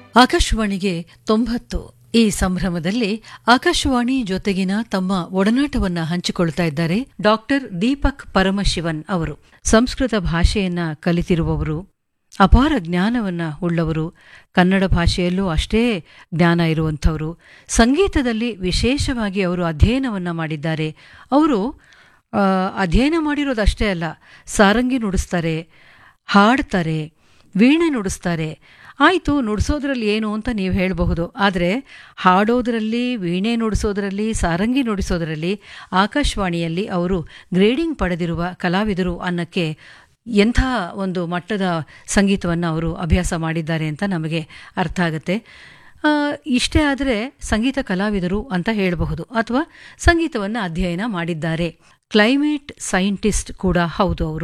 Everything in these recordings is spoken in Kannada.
ಆಕಾಶವಾಣಿಗೆ ತೊಂಬತ್ತು ಈ ಸಂಭ್ರಮದಲ್ಲಿ ಆಕಾಶವಾಣಿ ಜೊತೆಗಿನ ತಮ್ಮ ಒಡನಾಟವನ್ನ ಹಂಚಿಕೊಳ್ತಾ ಇದ್ದಾರೆ ಡಾಕ್ಟರ್ ದೀಪಕ್ ಪರಮಶಿವನ್ ಅವರು ಸಂಸ್ಕೃತ ಭಾಷೆಯನ್ನ ಕಲಿತಿರುವವರು ಅಪಾರ ಜ್ಞಾನವನ್ನ ಉಳ್ಳವರು ಕನ್ನಡ ಭಾಷೆಯಲ್ಲೂ ಅಷ್ಟೇ ಜ್ಞಾನ ಇರುವಂಥವರು ಸಂಗೀತದಲ್ಲಿ ವಿಶೇಷವಾಗಿ ಅವರು ಅಧ್ಯಯನವನ್ನ ಮಾಡಿದ್ದಾರೆ ಅವರು ಆ, ಅಧ್ಯಯನ ಮಾಡಿರೋದಷ್ಟೇ ಅಲ್ಲ ಸಾರಂಗಿ ನುಡಿಸ್ತಾರೆ ಹಾಡ್ತಾರೆ ವೀಣೆ ನುಡಿಸ್ತಾರೆ ಆಯಿತು ನುಡಿಸೋದ್ರಲ್ಲಿ ಏನು ಅಂತ ನೀವು ಹೇಳಬಹುದು ಆದರೆ ಹಾಡೋದ್ರಲ್ಲಿ ವೀಣೆ ನುಡಿಸೋದ್ರಲ್ಲಿ ಸಾರಂಗಿ ನುಡಿಸೋದ್ರಲ್ಲಿ ಆಕಾಶವಾಣಿಯಲ್ಲಿ ಅವರು ಗ್ರೇಡಿಂಗ್ ಪಡೆದಿರುವ ಕಲಾವಿದರು ಅನ್ನಕ್ಕೆ ಎಂಥ ಒಂದು ಮಟ್ಟದ ಸಂಗೀತವನ್ನು ಅವರು ಅಭ್ಯಾಸ ಮಾಡಿದ್ದಾರೆ ಅಂತ ನಮಗೆ ಅರ್ಥ ಆಗುತ್ತೆ ಆ, ಇಷ್ಟೇ ಆದರೆ ಸಂಗೀತ ಕಲಾವಿದರು ಅಂತ ಹೇಳಬಹುದು ಅಥವಾ ಸಂಗೀತವನ್ನು ಅಧ್ಯಯನ ಮಾಡಿದ್ದಾರೆ ಕ್ಲೈಮೇಟ್ ಸೈಂಟಿಸ್ಟ್ ಕೂಡ ಹೌದು ಅವರು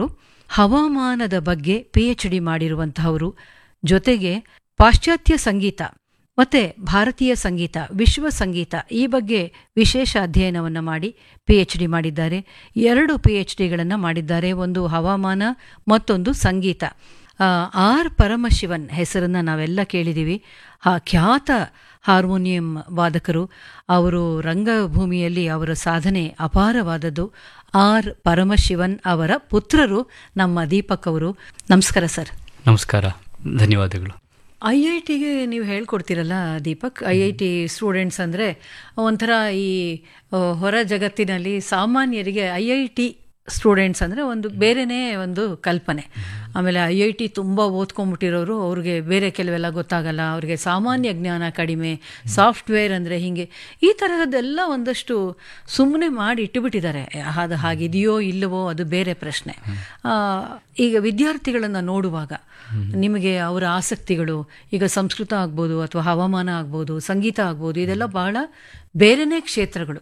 ಹವಾಮಾನದ ಬಗ್ಗೆ ಪಿ ಎಚ್ ಡಿ ಮಾಡಿರುವಂತಹವರು ಜೊತೆಗೆ ಪಾಶ್ಚಾತ್ಯ ಸಂಗೀತ ಮತ್ತೆ ಭಾರತೀಯ ಸಂಗೀತ ವಿಶ್ವ ಸಂಗೀತ ಈ ಬಗ್ಗೆ ವಿಶೇಷ ಅಧ್ಯಯನವನ್ನು ಮಾಡಿ ಪಿ ಎಚ್ ಡಿ ಮಾಡಿದ್ದಾರೆ ಎರಡು ಪಿ ಎಚ್ ಡಿಗಳನ್ನು ಮಾಡಿದ್ದಾರೆ ಒಂದು ಹವಾಮಾನ ಮತ್ತೊಂದು ಸಂಗೀತ ಆ, ಆರ್ ಪರಮಶಿವನ್ ಹೆಸರನ್ನ ನಾವೆಲ್ಲ ಕೇಳಿದ್ದೀವಿ ಆ ಖ್ಯಾತ ಹಾರ್ಮೋನಿಯಂ ವಾದಕರು ಅವರು ರಂಗಭೂಮಿಯಲ್ಲಿ ಅವರ ಸಾಧನೆ ಅಪಾರವಾದದ್ದು ಆರ್ ಪರಮಶಿವನ್ ಅವರ ಪುತ್ರರು ನಮ್ಮ ದೀಪಕ್ ಅವರು ನಮಸ್ಕಾರ ಸರ್ ನಮಸ್ಕಾರ ಧನ್ಯವಾದಗಳು ಐ ಐ ಟಿಗೆ ನೀವು ಹೇಳ್ಕೊಡ್ತೀರಲ್ಲ Deepak I I T students ಅಂದರೆ ಒಂಥರ ಈ ಆ, ಹೊರ ಜಗತ್ತಿನಲ್ಲಿ ಸಾಮಾನ್ಯರಿಗೆ ಐ ಐ ಟಿ ಸ್ಟೂಡೆಂಟ್ಸ್ ಅಂದರೆ ಒಂದು ಬೇರೆನೇ ಒಂದು ಕಲ್ಪನೆ ಆಮೇಲೆ ಐ ಐ ಟಿ ತುಂಬ ಓದ್ಕೊಂಡ್ಬಿಟ್ಟಿರೋರು ಅವ್ರಿಗೆ ಬೇರೆ ಕೆಲವೆಲ್ಲ ಗೊತ್ತಾಗಲ್ಲ ಅವ್ರಿಗೆ ಸಾಮಾನ್ಯ ಜ್ಞಾನ ಕಡಿಮೆ ಸಾಫ್ಟ್ವೇರ್ ಅಂದರೆ ಹೀಗೆ ಈ ತರಹದ್ದೆಲ್ಲ ಒಂದಷ್ಟು ಸುಮ್ಮನೆ ಮಾಡಿ ಇಟ್ಟುಬಿಟ್ಟಿದ್ದಾರೆ ಅದು ಹಾಗಿದೆಯೋ ಇಲ್ಲವೋ ಅದು ಬೇರೆ ಪ್ರಶ್ನೆ ಆ, ಈಗ ವಿದ್ಯಾರ್ಥಿಗಳನ್ನು ನೋಡುವಾಗ ನಿಮಗೆ ಅವರ ಆಸಕ್ತಿಗಳು ಈಗ ಸಂಸ್ಕೃತ ಆಗ್ಬೋದು ಅಥವಾ ಹವಾಮಾನ ಆಗ್ಬೋದು ಸಂಗೀತ ಆಗ್ಬೋದು ಇದೆಲ್ಲ ಬಹಳ ಬೇರೆನೇ ಕ್ಷೇತ್ರಗಳು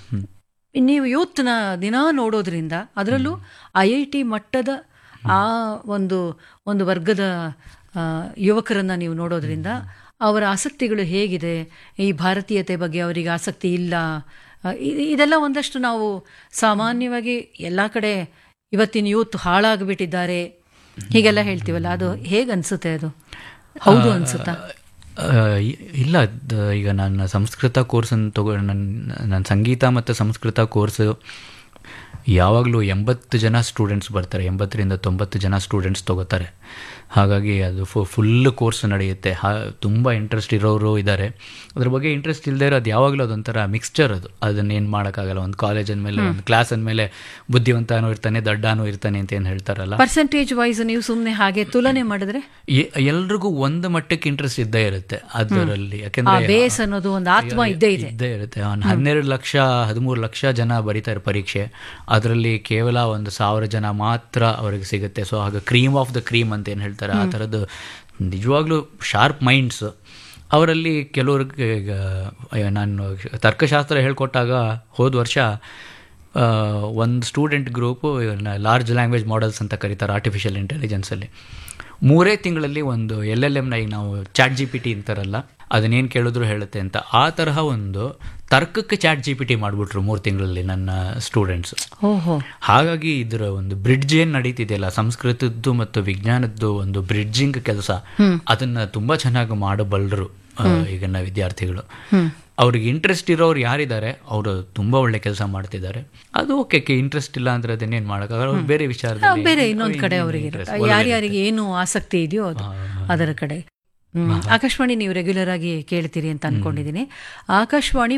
ನೀವು ಯೂತ್ನ ದಿನ ನೋಡೋದ್ರಿಂದ ಅದರಲ್ಲೂ ಐ ಐ ಟಿ ಮಟ್ಟದ ಆ ಒಂದು ಒಂದು ವರ್ಗದ ಆ, ಯುವಕರನ್ನ ನೀವು ನೋಡೋದ್ರಿಂದ ಅವರ ಆಸಕ್ತಿಗಳು ಹೇಗಿದೆ ಈ ಭಾರತೀಯತೆ ಬಗ್ಗೆ ಅವರಿಗೆ ಆಸಕ್ತಿ ಇಲ್ಲ ಆ, ಇ- ಇದೆಲ್ಲ ಒಂದಷ್ಟು ನಾವು ಸಾಮಾನ್ಯವಾಗಿ ಎಲ್ಲ ಕಡೆ ಇವತ್ತಿನ ಯೂತ್ ಹಾಳಾಗ್ಬಿಟ್ಟಿದ್ದಾರೆ ಹೀಗೆಲ್ಲ ಹೇಳ್ತೀವಲ್ಲ ಅದು ಹೇಗೆ ಅನ್ಸುತ್ತೆ ಅದು ಹೌದು ಅನ್ಸುತ್ತಾ ಆ, ಇ- ಇಲ್ಲ ದ- ಈಗ ನಾನು ಸಂಸ್ಕೃತ ಕೋರ್ಸನ್ನು ತಗೋ ನನ್ನ ನನ್ನ ಸಂಗೀತ ಮತ್ತು ಸಂಸ್ಕೃತ ಕೋರ್ಸು ಯಾವಾಗಲೂ ಎಂಬತ್ತು ಜನ ಸ್ಟೂಡೆಂಟ್ಸ್ ಬರ್ತಾರೆ ಎಂಬತ್ತರಿಂದ ತೊಂಬತ್ತು ಜನ ಸ್ಟೂಡೆಂಟ್ಸ್ ತಗೋತಾರೆ ಹಾಗಾಗಿ ಅದು ಫು ಫುಲ್ ಕೋರ್ಸ್ ನಡೆಯುತ್ತೆ ಹಾ ತುಂಬ ಇಂಟ್ರೆಸ್ಟ್ ಇರೋರು ಇದ್ದಾರೆ ಅದ್ರ ಬಗ್ಗೆ ಇಂಟ್ರೆಸ್ಟ್ ಇಲ್ಲದೆ ಇರೋದು ಯಾವಾಗಲೂ ಅದೊಂಥರ ಮಿಕ್ಸ್ಚರ್ ಅದು ಅದನ್ನ ಏನು ಮಾಡೋಕ್ಕಾಗಲ್ಲ ಒಂದು ಕಾಲೇಜ್ ಅಂದಮೇಲೆ ಒಂದು ಕ್ಲಾಸ್ ಅಂದಮೇಲೆ ಬುದ್ಧಿವಂತನೂ ಇರ್ತಾನೆ ದಡ್ಡನೂ ಇರ್ತಾನೆ ಅಂತ ಏನು ಹೇಳ್ತಾರಲ್ಲ ಪರ್ಸೆಂಟೇಜ್ ವೈಸ್ ನೀವು ಸುಮ್ಮನೆ ಹಾಗೆ ತುಲನೆ ಮಾಡಿದ್ರೆ ಎ- ಎಲ್ರಿಗೂ ಒಂದು ಮಟ್ಟಕ್ಕೆ ಇಂಟ್ರೆಸ್ಟ್ ಇದ್ದೇ ಇರುತ್ತೆ ಅದರಲ್ಲಿ ಆ ಯಾಕೆಂದ್ರೆ ಬೇಸ್ ಅನ್ನೋದು ಒಂದು ಆತ್ಮ ಇದ್ದೇ ಇದೆ ಇದ್ದೇ ಇರುತ್ತೆ ಅವ್ನು ಹನ್ನೆರಡು ಲಕ್ಷ ಹದಿಮೂರು ಲಕ್ಷ ಜನ ಬರೀತಾರೆ ಪರೀಕ್ಷೆ ಅದರಲ್ಲಿ ಕೇವಲ ಒಂದು ಸಾವಿರ ಜನ ಮಾತ್ರ ಅವ್ರಿಗೆ ಸಿಗುತ್ತೆ ಸೊ ಆಗ ಕ್ರೀಮ್ ಆಫ್ ದ ಕ್ರೀಮ್ ಅಂತ ಏನು ಹೇಳ್ತಾರೆ ಆ ಥರದ್ದು ನಿಜವಾಗ್ಲೂ ಶಾರ್ಪ್ ಮೈಂಡ್ಸ್ ಅವರಲ್ಲಿ ಕೆಲವ್ರಿಗೆ ಈಗ ಅಯ್ಯೋ, ನಾನು ತರ್ಕಶಾಸ್ತ್ರ ಹೇಳ್ಕೊಟ್ಟಾಗ ಹೋದ ವರ್ಷ ಒಂದು student group large language models ಅಂತ ಕರೀತಾರೆ ಆರ್ಟಿಫಿಷಿಯಲ್ ಇಂಟೆಲಿಜೆನ್ಸಲ್ಲಿ ಮೂರೇ ತಿಂಗಳಲ್ಲಿ ಒಂದು ಎಲ್ ಎಲ್ ಎಮ್ನ ಈಗ ನಾವು ಚಾಟ್ ಜಿ ಪಿ ಟಿ ಅಂತಾರಲ್ಲ ಅದನ್ನೇನು ಕೇಳಿದ್ರು ಹೇಳುತ್ತೆ ಅಂತ ಆ ತರಹ ಒಂದು ತರ್ಕಕ್ಕೆ ಚಾಟ್ ಜಿ ಪಿ ಟಿ ಮಾಡಿಬಿಟ್ರು ಮೂರು ತಿಂಗಳಲ್ಲಿ ನನ್ನ ಸ್ಟೂಡೆಂಟ್ಸ್ ಓಹೋ ಹಾಗಾಗಿ ಇದರ ಒಂದು ಬ್ರಿಡ್ಜ್ ಏನು ನಡೀತಿದೆಯಲ್ಲ ಸಂಸ್ಕೃತದ್ದು ಮತ್ತು ವಿಜ್ಞಾನದ್ದು ಒಂದು ಬ್ರಿಡ್ಜಿಂಗ್ ಕೆಲಸ ಅದನ್ನ ತುಂಬಾ ಚೆನ್ನಾಗಿ ಮಾಡಬಲ್ಲರು ಈಗಿನ ವಿದ್ಯಾರ್ಥಿಗಳು ಅವ್ರಿಗೆ ಇಂಟ್ರೆಸ್ಟ್ ಇರೋರು ಯಾರಿದ್ದಾರೆ ಅವರು ತುಂಬಾ ಒಳ್ಳೆ ಕೆಲಸ ಮಾಡ್ತಿದ್ದಾರೆ ಅದು ಓಕೆ ಇಂಟ್ರೆಸ್ಟ್ ಇಲ್ಲ ಅಂದ್ರೆ ಅದನ್ನೇನು ಮಾಡೋಕ್ಕಾಗಲ್ಲ ಅವ್ರು ಬೇರೆ ವಿಚಾರದಲ್ಲಿ ಬೇರೆ ಇನ್ನೊಂದು ಕಡೆ ಅವರಿಗೆ interest, ಯಾರ್ಯಾರಿಗೆ ಏನು ಆಸಕ್ತಿ ಇದೆಯೋ ಅದು ಅದರ ಕಡೆ ಹ್ಮ್. ಆಕಾಶವಾಣಿ ನೀವು ರೆಗ್ಯುಲರ್ ಆಗಿ ಕೇಳ್ತೀರಿ ಅಂತ ಅನ್ಕೊಂಡಿದ್ದೀನಿ ಆಕಾಶವಾಣಿ